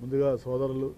ముందుగా సోదరులు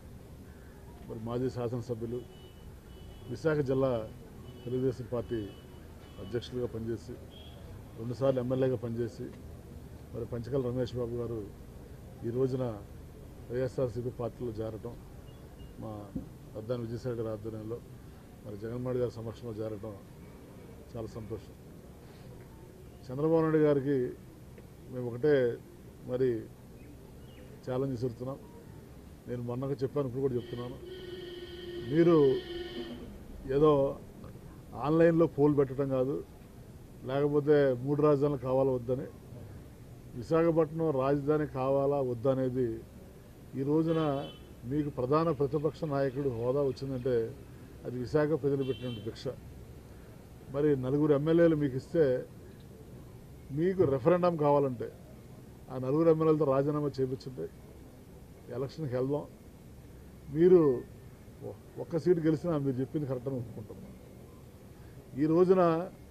మరి మాజీ శాసనసభ్యులు విశాఖ జిల్లా తెలుగుదేశం పార్టీ అధ్యక్షులుగా పనిచేసి రెండుసార్లు ఎమ్మెల్యేగా పనిచేసి మరి పంచకల్ రమేష్ బాబు గారు ఈ రోజున వైఎస్ఆర్సీపీ పార్టీలో చేరటం మా అద్దాని విజయసాయి గారి ఆధ్వర్యంలో మరి జగన్మోహన్ గారి సమక్షంలో చేరటం చాలా సంతోషం చంద్రబాబు నాయుడు గారికి మేము ఒకటే మరి ఛాలెంజ్ విసురుతున్నాం నేను మొన్నగా చెప్పాను ఇప్పుడు కూడా చెప్తున్నాను మీరు ఏదో ఆన్లైన్లో పోల్ పెట్టడం కాదు లేకపోతే మూడు రాజధానులు కావాలా వద్దని విశాఖపట్నం రాజధాని కావాలా వద్దనేది ఈ రోజున మీకు ప్రధాన ప్రతిపక్ష నాయకుడు హోదా వచ్చిందంటే అది విశాఖ ప్రజలు పెట్టినటువంటి భిక్ష మరి నలుగురు ఎమ్మెల్యేలు మీకు ఇస్తే మీకు రెఫరెండం కావాలంటే ఆ నలుగురు ఎమ్మెల్యేలతో రాజీనామా చేయించండి ఎలక్షన్కి వెళ్దాం మీరు ఒ- ఒక్క సీటు గెలిచినా మీరు చెప్పింది కరెక్ట్ అని ఒప్పుకుంటున్నాం ఈ రోజున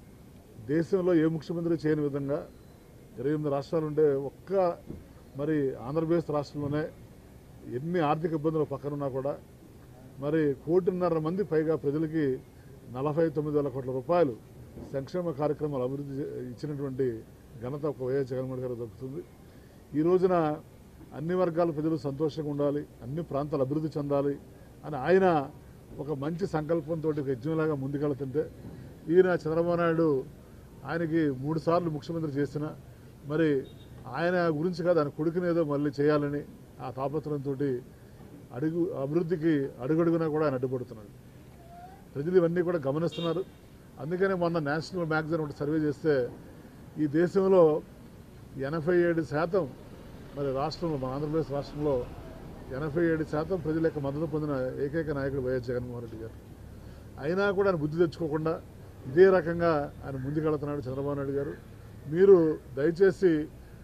దేశంలో ఏ ముఖ్యమంత్రి చేయని విధంగా ఇరవై ఎనిమిది రాష్ట్రాలు ఉంటే ఒక్క మరి ఆంధ్రప్రదేశ్ రాష్ట్రంలోనే ఎన్ని ఆర్థిక ఇబ్బందులు పక్కనున్నా కూడా మరి కోటిన్నర మంది పైగా ప్రజలకి నలభై తొమ్మిది వేల కోట్ల రూపాయలు సంక్షేమ కార్యక్రమాలు అభివృద్ధి చే- ఇచ్చినటువంటి ఘనత ఒక వైఎస్ జగన్మోహన్ గారు దక్కుతుంది ఈ రోజున అన్ని వర్గాల ప్రజలు సంతోషంగా ఉండాలి అన్ని ప్రాంతాలు అభివృద్ధి చెందాలి అని ఆయన ఒక మంచి సంకల్పంతో ఒక యజ్ఞంలాగా ముందుకెళ్తుంటే ఈయన చంద్రబాబు నాయుడు ఆయనకి మూడు సార్లు ముఖ్యమంత్రి చేసిన మరి ఆయన గురించి కాదు ఆయన కొడుకుని ఏదో మళ్ళీ చేయాలని ఆ తాపత్రయంతో అడుగు అభివృద్ధికి అడుగడుగునా కూడా ఆయన అడ్డుపడుతున్నాడు ప్రజలు ఇవన్నీ కూడా గమనిస్తున్నారు అందుకనే మొన్న నేషనల్ మ్యాగజైన్ ఒకటి సర్వే చేస్తే ఈ దేశంలో ఎనభై ఏడు శాతం మరి రాష్ట్రంలో మన ఆంధ్రప్రదేశ్ రాష్ట్రంలో ఎనభై ఏడు శాతం ప్రజల యొక్క మద్దతు పొందిన ఏకైక నాయకుడు వైఎస్ జగన్మోహన్ రెడ్డి గారు అయినా కూడా ఆయన బుద్ధి తెచ్చుకోకుండా ఇదే రకంగా ఆయన ముందుకెళ్తున్నాడు చంద్రబాబు నాయుడు గారు మీరు దయచేసి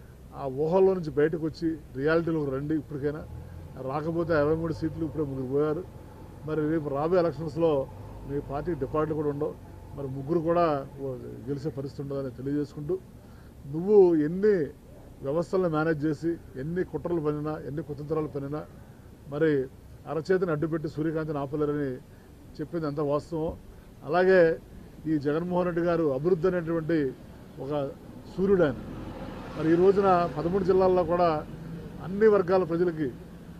ఆ ఊహల్లో నుంచి బయటకు వచ్చి రియాలిటీలోకి రండి ఇప్పటికైనా రాకపోతే ఇరవై మూడు సీట్లు ఇప్పుడే ముగ్గురు పోయారు మరి రేపు రాబోయే ఎలక్షన్స్లో మీ పార్టీ డిపాజిట్లు కూడా ఉండవు మరి ముగ్గురు కూడా ఓ గెలిచే పరిస్థితి ఉండదని తెలియజేసుకుంటూ నువ్వు ఎన్ని వ్యవస్థలను మేనేజ్ చేసి ఎన్ని కుట్రలు పనినా ఎన్ని కుతంత్రాలు పనినా మరి అరచేతిని అడ్డుపెట్టి సూర్యకాంతిని ఆపలేరని చెప్పింది అంత వాస్తవం అలాగే ఈ జగన్మోహన్ రెడ్డి గారు అభివృద్ధి అనేటువంటి ఒక సూర్యుడు ఆయన మరి ఈ రోజున పదమూడు జిల్లాల్లో కూడా అన్ని వర్గాల ప్రజలకి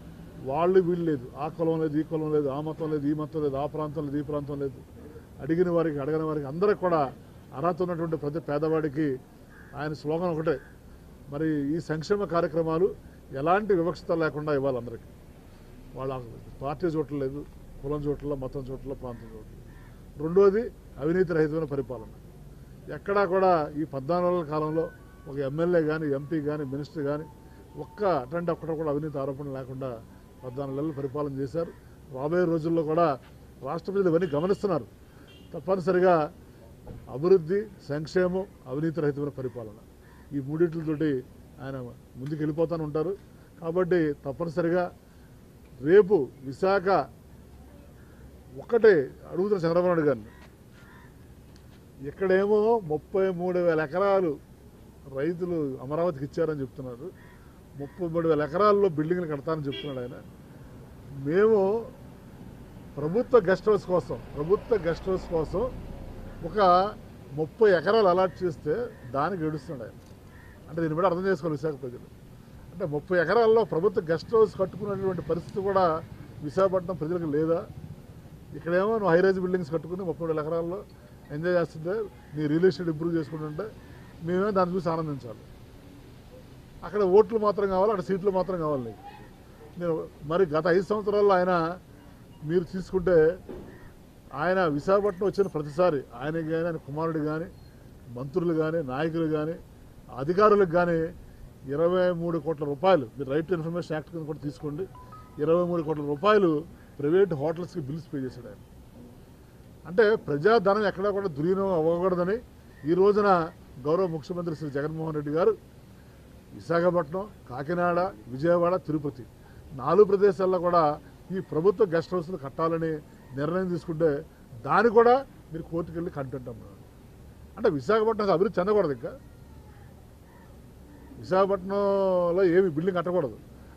వాళ్ళు వీళ్ళు లేదు ఆ కులం లేదు ఈ కులం లేదు ఆ మతం లేదు ఈ మతం లేదు ఆ ప్రాంతం లేదు ఈ ప్రాంతం లేదు అడిగిన వారికి అడగని వారికి అందరికి కూడా అర్హత ఉన్నటువంటి ప్రతి పేదవాడికి ఆయన స్లోగన్ ఒకటే మరి ఈ సంక్షేమ కార్యక్రమాలు ఎలాంటి వివక్షత లేకుండా ఇవ్వాలి అందరికీ వాళ్ళ పార్టీ చూడలేదు కులం చోట్ల మతం చోట్ల ప్రాంతం చోట్ల రెండోది అవినీతి రహితమైన పరిపాలన ఎక్కడా కూడా ఈ పద్నాలుగు నెలల కాలంలో ఒక ఎమ్మెల్యే కానీ ఎంపీ కానీ మినిస్టర్ కానీ ఒక్క అటెండ్ ఒక్కట కూడా అవినీతి ఆరోపణ లేకుండా పద్నాలుగు నెలలు పరిపాలన చేశారు రాబోయే రోజుల్లో కూడా రాష్ట్ర ప్రజలు ఇవన్నీ గమనిస్తున్నారు తప్పనిసరిగా అభివృద్ధి సంక్షేమం అవినీతి రహితమైన పరిపాలన ఈ మూడింటితోటి ఆయన ముందుకు వెళ్ళిపోతూనే ఉంటారు కాబట్టి తప్పనిసరిగా రేపు విశాఖ ఒక్కటే అడుగుతున్న చంద్రబాబు నాయుడు గారిని ఇక్కడేమో ముప్పై మూడు వేల ఎకరాలు రైతులు అమరావతికి ఇచ్చారని చెప్తున్నారు ముప్పై మూడు వేల ఎకరాల్లో బిల్డింగ్లు కడతానని చెప్తున్నాడు ఆయన మేము ప్రభుత్వ గెస్ట్ హౌస్ కోసం ప్రభుత్వ గెస్ట్ హౌస్ కోసం ఒక ముప్పై ఎకరాలు అలాట్ చేస్తే దానికి ఏడుస్తున్నాడు ఆయన అంటే దీన్ని బట్టి అర్థం చేసుకోవాలి విశాఖ ప్రజలు అంటే ముప్పై ఎకరాల్లో ప్రభుత్వ గెస్ట్ హౌస్ కట్టుకున్నటువంటి పరిస్థితి కూడా విశాఖపట్నం ప్రజలకు లేదా ఇక్కడేమో నువ్వు హైరైజ్ బిల్డింగ్స్ కట్టుకుని ముప్పై వేల ఎకరాల్లో ఎంజాయ్ చేస్తుంటే నీ రియల్ ఎస్టేట్ ఇంప్రూవ్ చేసుకుంటుంటే మేమే దాన్ని చూసి ఆనందించాలి అక్కడ ఓట్లు మాత్రం కావాలి అక్కడ సీట్లు మాత్రం కావాలి నీకు నేను మరి గత ఐదు సంవత్సరాల్లో ఆయన మీరు తీసుకుంటే ఆయన విశాఖపట్నం వచ్చిన ప్రతిసారి ఆయనకి కానీ ఆయన కుమారుడు కానీ మంత్రులు కానీ నాయకులు కానీ అధికారులకు కానీ ఇరవై మూడు కోట్ల రూపాయలు మీరు రైట్ టు ఇన్ఫర్మేషన్ యాక్ట్ కింద కూడా తీసుకోండి ఇరవై మూడు కోట్ల రూపాయలు ప్రైవేట్ హోటల్స్కి బిల్స్ పే చేశాడు ఆయన అంటే ప్రజాధనం ఎక్కడా కూడా దుర్వినియోగం అవ్వకూడదని ఈ రోజున గౌరవ ముఖ్యమంత్రి శ్రీ జగన్మోహన్ రెడ్డి గారు విశాఖపట్నం కాకినాడ విజయవాడ తిరుపతి నాలుగు ప్రదేశాల్లో కూడా ఈ ప్రభుత్వ గెస్ట్ హౌస్లు కట్టాలని నిర్ణయం తీసుకుంటే దాన్ని కూడా మీరు కోర్టుకు వెళ్ళి కంటెంట్ అన్నారు అంటే విశాఖపట్నం అసలు అభివృద్ధి చెందకూడదు ఇంకా విశాఖపట్నంలో ఏమి బిల్డింగ్ కట్టకూడదు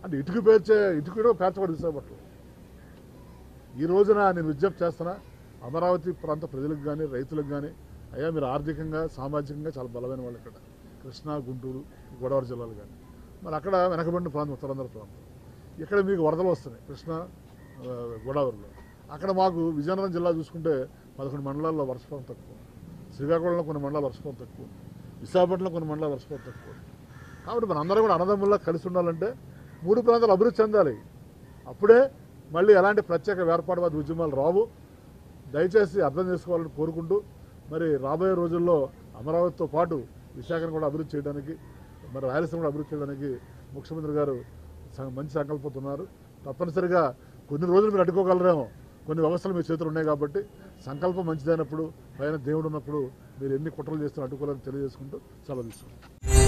అంటే ఇటుక పేర్చే ఇటుక కూడా పేర్చబడి విశాఖపట్నం ఈ రోజున నేను విజ్ఞప్తి చేస్తున్నా అమరావతి ప్రాంత ప్రజలకు కానీ రైతులకు కానీ అయ్యా మీరు ఆర్థికంగా సామాజికంగా చాలా బలమైన వాళ్ళు ఇక్కడ కృష్ణా గుంటూరు గోదావరి జిల్లాలు కానీ మరి అక్కడ వెనకబడిన ప్రాంతం ఉత్తరాంధ్ర ప్రాంతం ఇక్కడ మీకు వరదలు వస్తున్నాయి కృష్ణా ఆ, గోదావరిలో అక్కడ మాకు విజయనగరం జిల్లా చూసుకుంటే పదకొండు మండలాల్లో వర్షపాతం తక్కువ శ్రీకాకుళంలో కొన్ని మండలాలు వర్షపాతం తక్కువ విశాఖపట్నంలో కొన్ని మండలాలు వర్షపాతం తక్కువ కాబట్టి మన అందరం కూడా అన్నదమ్ముల్లా కలిసి ఉండాలంటే మూడు ప్రాంతాలు అభివృద్ధి చెందాలి అప్పుడే మళ్ళీ ఎలాంటి ప్రత్యేక వేర్పాటువాద ఉద్యమాలు రావు దయచేసి అర్థం చేసుకోవాలని కోరుకుంటూ మరి రాబోయే రోజుల్లో అమరావతితో పాటు విశాఖను కూడా అభివృద్ధి చేయడానికి మరి రాయలసీమ కూడా అభివృద్ధి చేయడానికి ముఖ్యమంత్రి గారు స- మంచి సంకల్పంతో ఉన్నారు తప్పనిసరిగా కొన్ని రోజులు మీరు అడ్డుకోగలరేమో కొన్ని వ్యవస్థలు మీ చేతులు ఉన్నాయి కాబట్టి సంకల్పం మంచిదైనప్పుడు పైన దేవుడు ఉన్నప్పుడు మీరు ఎన్ని కుట్రలు చేస్తున్నా అడ్డుకోవాలని తెలియజేసుకుంటూ సెలవు తీసుకుంటాం